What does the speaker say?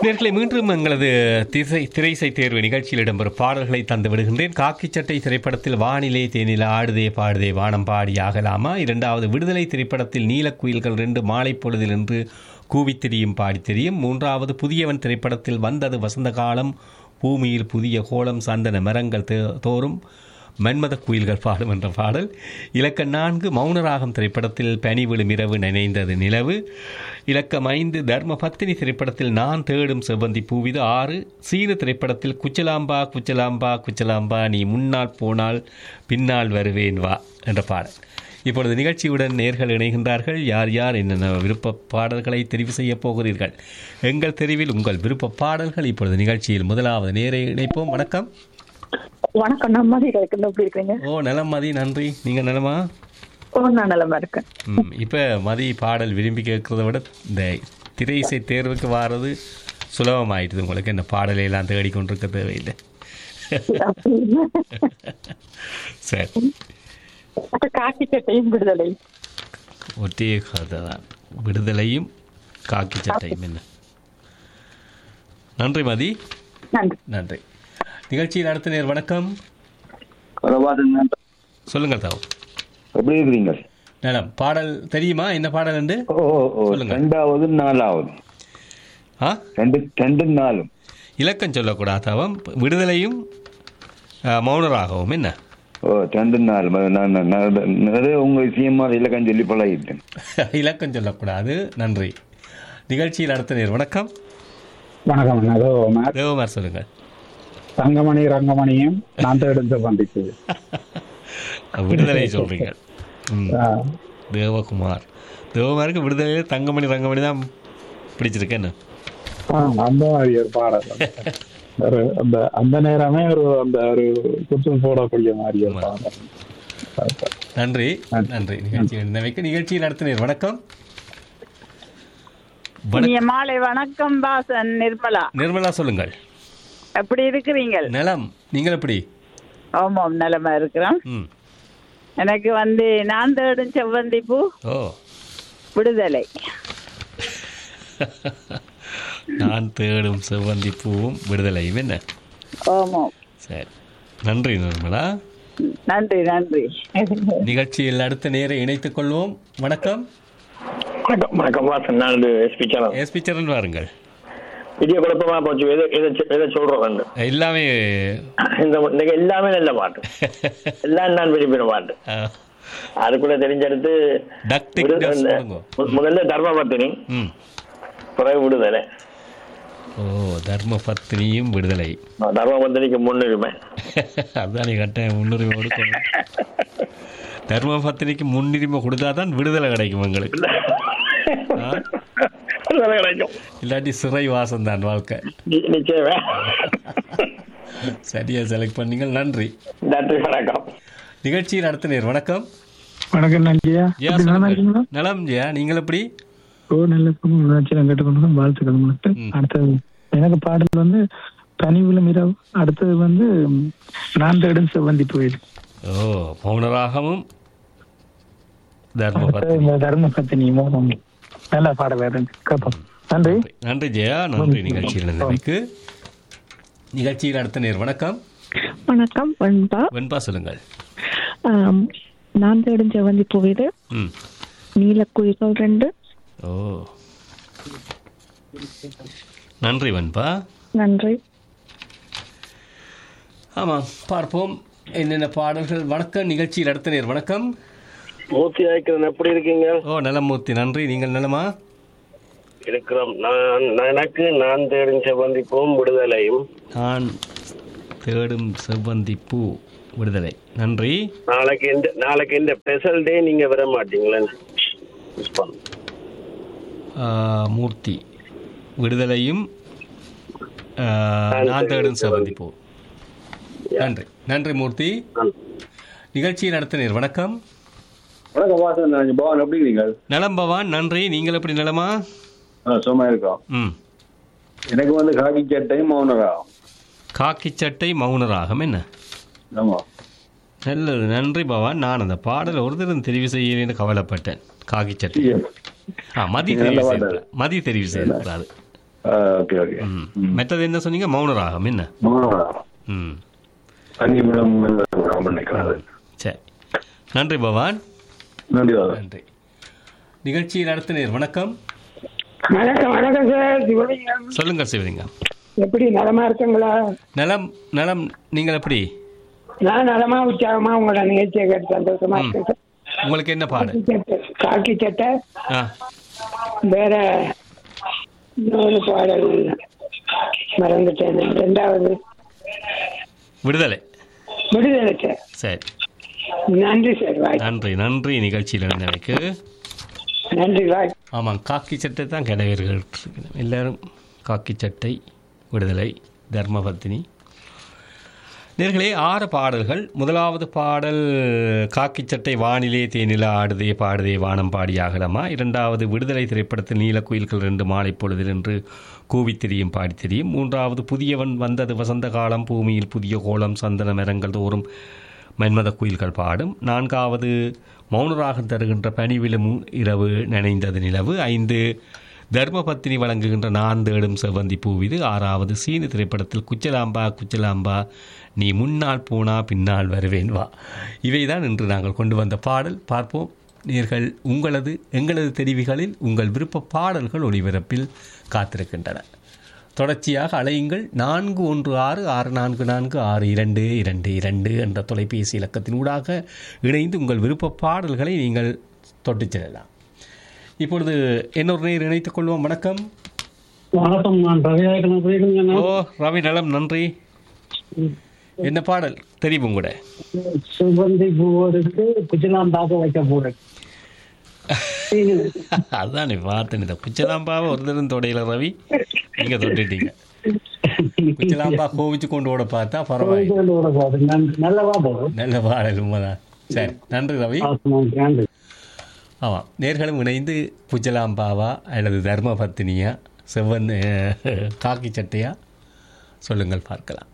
நேர்களை மீண்டும் எங்களது திசை திரைசை தேர்வு நிகழ்ச்சியில் இடம்பெறும் பாடல்களை தந்து விடுகின்றேன் காக்கி சட்டை திரைப்படத்தில் வானிலை தேனில ஆடுதே பாடுதே வானம் பாடி ஆகலாமா இரண்டாவது விடுதலை திரைப்படத்தில் நீலக்குயில்கள் ரெண்டு மாலை பொழுதில் என்று கூவித் திரியும் பாடி தெரியும் மூன்றாவது புதியவன் திரைப்படத்தில் வந்தது வசந்த காலம் பூமியில் புதிய கோலம் சந்தன மரங்கள் தே- தோறும் மன்மத குயில்கள் பாடும் என்ற பாடல் இலக்கம் நான்கு மௌனராகம் திரைப்படத்தில் பனி விழும் இரவு நினைந்தது நிலவு இலக்கம் ஐந்து தர்ம பத்தினி திரைப்படத்தில் நான் தேடும் செவ்வந்தி பூவிது ஆறு சீன திரைப்படத்தில் குச்சலாம்பா குச்சலாம்பா குச்சலாம்பா நீ முன்னால் போனால் பின்னால் வருவேன் வா என்ற பாடல் இப்பொழுது நிகழ்ச்சியுடன் நேர்கள் இணைகின்றார்கள் யார் யார் என்னென்ன விருப்ப பாடல்களை தெரிவு செய்யப் போகிறீர்கள் எங்கள் தெரிவில் உங்கள் விருப்ப பாடல்கள் இப்பொழுது நிகழ்ச்சியில் முதலாவது நேரை இணைப்போம் வணக்கம் வணக்கம் நான் மதி கிடைக்கணும் எப்படி இருக்கீங்க ஓ நலம் மதி நன்றி நீங்கள் நலமா ஓ நான் நலமா இருக்கேன் ம் இப்போ மதி பாடல் விரும்பி கேட்குறத விட இந்த திரை இசை தேர்வுக்கு வாரது சுலபமாயிட்டுது உங்களுக்கு இந்த பாடலை எல்லாம் தேடிக்கொண்டிருக்க தேவையில்லை அப்படி இல்ல. சரி அப்ப காக்கி சட்டையும் விடுதலை ஒற்றே கதை தான் விடுதலையும் காக்கி சட்டையும் என்ன நன்றி மதி நன்றி நன்றி நிகழ்ச்சியில் அடுத்த நேர் வணக்கம் குறைபாடுங்க சொல்லுங்கள் தாவும் எப்படி இருக்கிறீங்க நலம் பாடல் தெரியுமா என்ன பாடல் என்று ஓ ஓ சொல்லுங்க. ரெண்டாவது நாலாவது ஆ ரெண்டு ரெண்டு நாலும் இலக்கம் சொல்லக்கூடாது தாவம் விடுதலையும் ஆ, மௌனராகவும் என்ன ஓ ரெண்டு நாலும் அது நான் நான் நான் நிறைய உங்க விஷயமா இலக்கம் சொல்லி பழகிட்டேன் இலக்கம் சொல்லக்கூடாது நன்றி நிகழ்ச்சியில் அடுத்த நேர் வணக்கம் வணக்கம் அதோ மேம் தேவமார் சொல்லுங்கள் தங்கமணி ரங்கமணியும் நான் தேடும் சந்திப்பு விடுதலை சொல்றீங்க ம் தேவகுமார் தேவகுமாருக்கு விடுதலையில் தங்கமணி ரங்கமணி தான் பிடிச்சிருக்கு என்ன அந்த மாதிரி ஒரு பாடல் ஒரு அந்த அந்த நேரமே ஒரு அந்த ஒரு குத்து போடக்கூடிய மாதிரி ஒரு பாடல் நன்றி நன்றி நிகழ்ச்சி வைக்க நிகழ்ச்சியில் அடுத்த நேர் வணக்கம் வணக்கம் இனிய மாலை வணக்கம் பாசன் நிர்மலா நிர்மலா சொல்லுங்கள் எப்படி இருக்கிறீங்க நலம் நீங்கள் எப்படி ஆமாம் நலமா இருக்கிறோம் ம் எனக்கு வந்து நான் தேடும் செவ்வந்தி பூ ஓ விடுதலை நான் தேடும் செவ்வந்தி பூவும் விடுதலையும் என்ன ஆமாம் சரி நன்றி நிர்மலா நன்றி நன்றி நிகழ்ச்சியில் அடுத்த நேரை இணைத்துக் கொள்வோம் வணக்கம் வணக்கம் வணக்கம் வாசன் நான் எஸ்பி சேனல் எஸ்பி சரண் வாருங்கள் பெரிய குழப்பமா போச்சு எதை எதை சொ- எதை சொல்றேன் எல்லாமே இந்த இன்னைக்கு எல்லாமே நல்ல பாட்டு எல்லாம் நான் விரும்பின பாட்டு அஹ், அதுக்குள்ள தெரிஞ்செடுத்து டக்டிக் விடு- டஸ் இந்த- சொல்லுங்க. மு- முதல்ல தர்மபத்தினி ம் பிறகு விடுதலை ஓ தர்ம பத்னியும் விடுதலை தர்மபத்தினிக்கு முன்னுரிமை அதுதான் கட்டாயம் முன்னுரிமை கொடுக்கணும் தர்ம பத்னிக்கு முன்னுரிமை கொடுத்தா தான் விடுதலை கிடைக்கும் எங்களுக்கு ஆ? விடுதலை கிடைக்கும் இல்லாட்டி சிறை வாசம் தான் வாழ்க்கை நி- நிச்சயமே சரியா செலக்ட் பண்ணீங்க நன்றி நன்றி வணக்கம் நிகழ்ச்சியில் அடுத்த நேர் வணக்கம் வணக்கம் நன்றியா ஜெயா சொல்லுங்கள். நலம் ஜெயா நீங்கள் எப்படி ஓ நல்ல உணர்ச்சி கேட்டுக்கொண்டு வாழ்த்துக்கள் உங்களுக்கு ம். அடுத்தது எனக்கு பாடல் வந்து பனிவிலும் இரவு அடுத்தது வந்து நான் தேடும் செவ்வந்தி கோயில் ஓ மௌனராகமும் தர்ம அடுத்தது பத்னி இந்த தர்ம பத்தினி மோகம் நல்ல பாடல் இருக்கு கேட்போம் நன்றி நன்றி ஜெயா நன்றி நிகழ்ச்சியில் இருந்தமைக்கு நிகழ்ச்சியில் அடுத்த நேர் வணக்கம் வணக்கம் வெண்பா வெண்பா சொல்லுங்கள் ஆம், நான் தேடும் செவந்தி பூவிது ம் நீலக்குயில்கள் ரெண்டு ஓ நன்றி வெண்பா நன்றி ஆமாம் பார்ப்போம் என்னென்ன பாடல்கள் வணக்கம் நிகழ்ச்சியில் அடுத்த நேர் வணக்கம் மூர்த்தி ஆய்க்கிறன் எப்படி இருக்கீங்க ஓ நலமூர்த்தி நன்றி நீங்கள் நலமா இருக்கிறோம் நான் எனக்கு நான் தேடும் செவ்வந்திப்பும் விடுதலையும் நான் தேடும் செவ்வந்தி பூ விடுதலை நன்றி நாளைக்கு இந்த நாளைக்கு இந்த ஸ்பெஷல் டே நீங்க வர மாட்டீங்களே மிஸ் பண்ண ஆ, மூர்த்தி விடுதலையும் ஆ, நான் தேடும் செவ்வந்தி பூ நன்றி நன்றி மூர்த்தி நிகழ்ச்சியில் அடுத்த நேர் வணக்கம் வணக்கம் வாசன் நான் பவன் எப்படி இருக்கீங்க நலம் பவான் நன்றி நீங்கள் எப்படி நலமா ஆ சும்மா இருக்கோம் ம் எனக்கு வந்து காக்கி சட்டையும் மௌனரா காக்கி சட்டை மௌனராகம் என்ன ஆமா நல்லது நன்றி பவான் நான் அந்த பாடல் ஒரு தரம் தெரிவு செய்யலன்னு கவலைப்பட்டேன் காக்கி சட்டை ஆ மதி தெரிவு செய்யக்கூடாது மதி தெரிவு செய்யக்கூடாது ஓகே ஓகே ம். மற்றது என்ன சொன்னீங்க மௌனராகம் என்ன ம் அன்னிமிடம் பண்ணிக்கிறாரு சரி நன்றி பவான் நன்றி வாதம் நன்றி நிகழ்ச்சியில் அடுத்த நேர் வணக்கம் வணக்கம் வணக்கம் சார் சிவலிங்கம் சொல்லுங்கள் சிவலிங்கம் எப்படி நலமா இருக்குங்களா நலம் நலம் நீங்கள் எப்படி நான் நலமா உற்சாகமா உங்களோட நிகழ்ச்சியை கேட்டு சந்தோஷமா ம். இருக்கேன் சார் உங்களுக்கு என்ன பாடல் சட்டை, காக்கி சட்டை ஆ வேற இன்னொரு பாடல் மறந்துட்டேன் ரெண்டாவது விடுதலை விடுதலை சார் சரி நன்றி சார் வாய் நன்றி நன்றி நிகழ்ச்சியில் இணைந்தமைக்கு நன்றி வாய் ஆமாம் காக்கி சட்டை தான் கிடைவர்கள் எல்லாரும் காக்கி சட்டை விடுதலை தர்மபத்தினி நேர்களே ஆறு பாடல்கள் முதலாவது பாடல் காக்கி சட்டை வானிலே தேனில ஆடுதே பாடுதே வானம் பாடி அகலமா இரண்டாவது விடுதலை திரைப்படத்தில் நீலக்குயில்கள் ரெண்டு மாலை பொழுதில் என்று கூவி திரியும் பாடி திரியும் மூன்றாவது புதியவன் வந்தது வசந்த காலம் பூமியில் புதிய கோலம் சந்தன மரங்கள் தோறும் மன்மத குயில்கள் பாடும் நான்காவது மௌனராகம் தருகின்ற பனிவிலும் இரவு நனைந்தது நிலவு ஐந்து தர்மபத்தினி வழங்குகின்ற நான் தேடும் செவ்வந்தி பூவிது ஆறாவது சீனு திரைப்படத்தில் குச்சலாம்பா குச்சலாம்பா நீ முன்னால் போனா பின்னால் வருவேன் வா இவைதான் இன்று நாங்கள் கொண்டு வந்த பாடல் பார்ப்போம் நீர்கள் உங்களது எங்களது தெரிவுகளில் உங்கள் விருப்ப பாடல்கள் ஒளிபரப்பில் காத்திருக்கின்றன தொடர்ச்சியாக அலையுங்கள் நான்கு ஒன்று ஆறு ஆறு நான்கு நான்கு ஆறு இரண்டு இரண்டு இரண்டு என்ற தொலைபேசி இலக்கத்தின் ஊடாக இணைந்து உங்கள் விருப்ப பாடல்களை நீங்கள் தொட்டுச் செல்லலாம் இப்பொழுது இன்னொரு நேர் இணைத்துக் கொள்வோம் வணக்கம் வணக்கம் நான் ரவிநாயகன் பேசுகிறேன் ஓ ரவி நலம் நன்றி என்ன பாடல் தெரியும் கூட சுகந்தி பூவோருக்கு குஜிலாம் தாக்க வைக்க போறேன் அதுதான் நீ பார்த்தேன் இந்த குச்சலாம்பாவை ஒரு தரம் தொடையில ரவி நீங்க தொட்டுட்டீங்க குச்சலாம்பா கோவிச்சு கொண்டு ஓட பார்த்தா பரவாயில்லை நல்லவா போகும் நல்ல பாடல் உண்மைதான் சரி நன்றி ரவி நன்றி ஆமாம் நேர்களும் இணைந்து புஜலாம்பாவா அல்லது தர்மபத்தினியா செவ்வன் காக்கி சட்டையா சொல்லுங்கள் பார்க்கலாம்